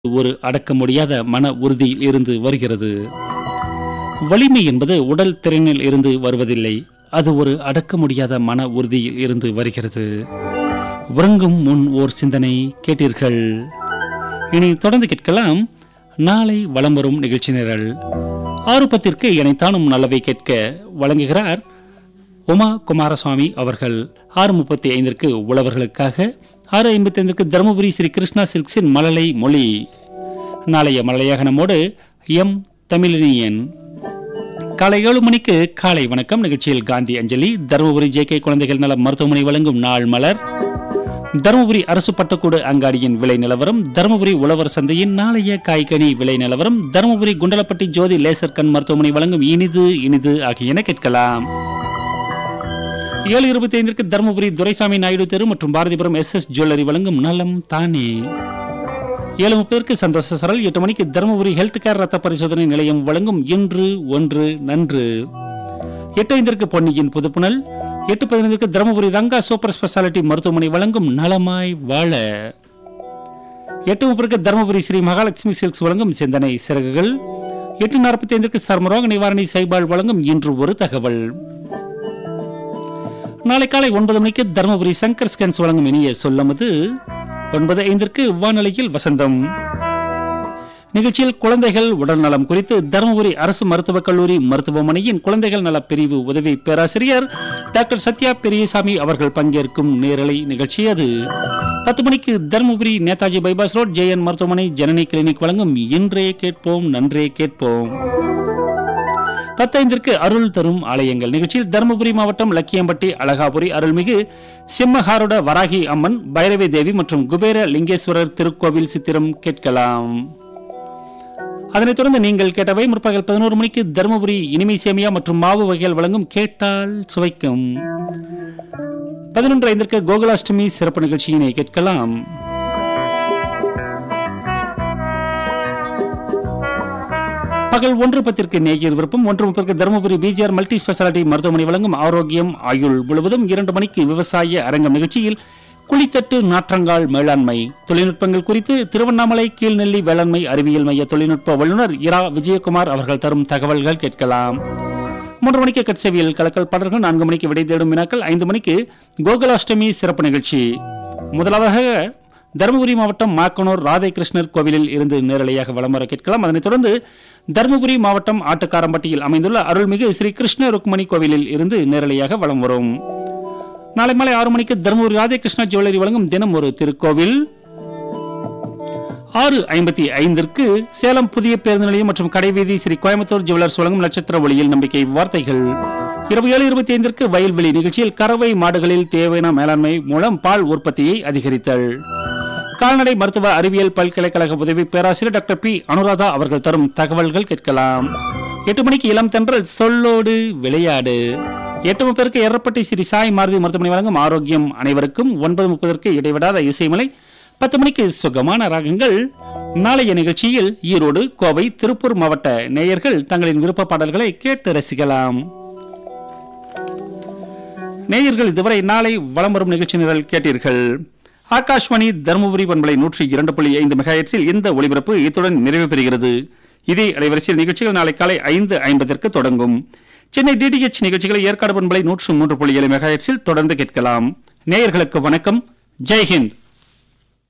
ஒரு அடக்க முடியாத மன உறுதியில் இருந்து வருகிறது வலிமை என்பது உடல் திறனில் இருந்து வருவதில்லை அது ஒரு அடக்க முடியாத மன உறுதியில் இருந்து வருகிறது உறங்கும் முன் ஓர் சிந்தனை கேட்டீர்கள் இனி தொடர்ந்து கேட்கலாம் நாளை வலம் வரும் நிகழ்ச்சி நிரல் ஆறு பத்திற்கு இணைத்தானும் நல்லவை கேட்க வழங்குகிறார் உமா குமாரசுவாமி அவர்கள் ஆறு முப்பத்தி ஐந்திற்கு உழவர்களுக்காக ஆறு ஐம்பத்தி ஐந்திற்கு தருமபுரி ஸ்ரீ கிருஷ்ணா சில்க்ஸின் மழலை மொழி நாளைய மழலையாக நம்மோடு எம் தமிழினியன் காலை ஏழு மணிக்கு காலை வணக்கம் நிகழ்ச்சியில் காந்தி அஞ்சலி தருமபுரி ஜே கே குழந்தைகள் நல மருத்துவமனை வழங்கும் நாள் மலர் தருமபுரி அரசு பட்டுக்கூடு அங்காடியின் விலை நிலவரம் தருமபுரி உழவர் சந்தையின் நாளைய காய்கனி விலை நிலவரம் தருமபுரி குண்டலப்பட்டி ஜோதி லேசர் கண் மருத்துவமனை வழங்கும் இனிது இனிது ஆகியன கேட்கலாம் ஏழு இருபத்தி ஐந்திற்கு தருமபுரி துரைசாமி நாயுடு தெரு மற்றும் பாரதிபுரம் எஸ் எஸ் ஜுவல்லரி வழங்கும் நலம் தானே ஏழு முப்பதற்கு சந்தோஷ சரல் எட்டு மணிக்கு தருமபுரி ஹெல்த் கேர் ரத்த பரிசோதனை நிலையம் வழங்கும் இன்று ஒன்று நன்று எட்டு ஐந்திற்கு பொன்னியின் புதுப்புணல் எட்டு பதினைந்துக்கு தருமபுரி ரங்கா சூப்பர் ஸ்பெஷாலிட்டி மருத்துவமனை வழங்கும் நலமாய் வாழ எட்டு முப்பதுக்கு தருமபுரி ஸ்ரீ மகாலட்சுமி சில்க்ஸ் வழங்கும் சிந்தனை சிறகுகள் எட்டு நாற்பத்தி ஐந்திற்கு சர்மரோக நிவாரணி சைபால் வழங்கும் இன்று ஒரு தகவல் நாளை காலை ஒன்பது மணிக்கு தருமபுரி சங்கர் ஸ்கேன்ஸ் வழங்கும் இனிய சொல்லமது ஒன்பது ஐந்திற்கு வானொலியில் வசந்தம் நிகழ்ச்சியில் குழந்தைகள் உடல்நலம் குறித்து தருமபுரி அரசு மருத்துவக் கல்லூரி மருத்துவமனையின் குழந்தைகள் நல பிரிவு உதவி பேராசிரியர் டாக்டர் சத்யா பெரியசாமி அவர்கள் பங்கேற்கும் நேரலை நிகழ்ச்சி அது பத்து மணிக்கு Dharmapuri Netaji bypass road J N மருத்துவமனை ஜனனி கிளினிக் வழங்கும் இன்றே கேட்போம் நன்றே கேட்போம் பத்தைந்திற்கு அருள் தரும் ஆலயங்கள் நிகழ்ச்சியில் தருமபுரி மாவட்டம் லக்கியம்பட்டி அழகாபுரி அருள்மிகு சிம்மஹாருட வராகி அம்மன் பைரவி தேவி மற்றும் குபேர லிங்கேஸ்வரர் திருக்கோவில் சித்திரம் கேட்கலாம் அதனைத் தொடர்ந்து நீங்கள் கேட்டவை முற்பகல் பதினோரு மணிக்கு தருமபுரி இனிமை சேமியா மற்றும் மாவு வகைகள் வழங்கும் கேட்டால் சுவைக்கும் பதினொன்று ஐந்திற்கு கோகுலாஷ்டமி சிறப்பு நிகழ்ச்சியினை கேட்கலாம் பகல் ஒன்று பத்திற்கு நேயர் விருப்பம் ஒன்று முப்பதற்கு தருமபுரி பிஜிஆர் மல்டி ஸ்பெஷாலிட்டி மருத்துவமனை வழங்கும் ஆரோக்கியம் ஆயுள் முழுவதும் இரண்டு மணிக்கு விவசாய அரங்கம் நிகழ்ச்சியில் குளித்தட்டு நாற்றங்கால் மேலாண்மை தொழில்நுட்பங்கள் குறித்து திருவண்ணாமலை கீழ்நெல்லி வேளாண்மை அறிவியல் மைய தொழில்நுட்ப வல்லுநர் இரா விஜயகுமார் அவர்கள் தரும் தகவல்கள் கேட்கலாம் மூன்று மணிக்கு கட்செவியல் கலக்கல் பாடல்கள் நான்கு மணிக்கு விடை தேடும் வினாக்கள் ஐந்து மணிக்கு கோகுலாஷ்டமி சிறப்பு நிகழ்ச்சி முதலாவதாக தருமபுரி மாவட்டம் மாக்கனூர் ராதைகிருஷ்ணர் கோவிலில் இருந்து நேரலையாக வலம் வர கேட்கலாம் அதனைத் தொடர்ந்து தருமபுரி மாவட்டம் ஆட்டுக்காரம்பட்டியில் அமைந்துள்ள அருள்மிகு ஸ்ரீ கிருஷ்ண ருக்மணி கோவிலில் இருந்து நேரலையாக வலம் வரும் நாளை மாலை ஆறு மணிக்கு தருமபுரி ராதேகிருஷ்ணா ஜுவல்லரி வழங்கும் தினம் ஒரு திருக்கோவில் ஆறு ஐம்பத்தி ஐந்திற்கு சேலம் புதிய பேருந்து நிலையம் மற்றும் கடைவீதி ஸ்ரீ கோயம்புத்தூர் ஜுவல்லர்ஸ் வழங்கும் நட்சத்திர ஒளியில் நம்பிக்கை வார்த்தைகள் இரவு ஏழு இருபத்தி ஐந்திற்கு வயல்வெளி நிகழ்ச்சியில் கறவை மாடுகளில் தேவையான மேலாண்மை மூலம் பால் உற்பத்தியை அதிகரித்தல் கால்நடை மருத்துவ அறிவியல் பல்கலைக்கழக உதவி பேராசிரியர் டாக்டர் பி அனுராதா அவர்கள் தரும் தகவல்கள் கேட்கலாம் எட்டு மணிக்கு இளம் தென்றல் சொல்லோடு விளையாடு எட்டு முப்பதற்கு எரப்பட்டி ஸ்ரீ சாய் மாருதி மருத்துவமனை வழங்கும் ஆரோக்கியம் அனைவருக்கும் ஒன்பது முப்பதற்கு இடைவிடாத இசைமலை பத்து மணிக்கு சுகமான ராகங்கள் நாளைய நிகழ்ச்சியில் ஈரோடு கோவை திருப்பூர் மாவட்ட நேயர்கள் தங்களின் விருப்ப பாடல்களை கேட்டு ரசிக்கலாம் நேயர்கள் இதுவரை நாளை வலம் வரும் நிகழ்ச்சி நிரல் கேட்டீர்கள் ஆகாஷ்வாணி தருமபுரி பண்பலை நூற்றி இரண்டு புள்ளி ஐந்து மெகாஹெட்ஸில் இந்த ஒளிபரப்பு இத்துடன் நிறைவு பெறுகிறது இதே அலைவரிசையில் நிகழ்ச்சிகள் நாளை காலை ஐந்து ஐம்பதற்கு தொடங்கும் சென்னை டிடிஎச் நிகழ்ச்சிகளை ஏற்காடு பண்பலை நூற்று மூன்று புள்ளி ஏழு மெகாஹெட்ஸில் தொடர்ந்து கேட்கலாம் நேயர்களுக்கு வணக்கம் ஜெய்ஹிந்த்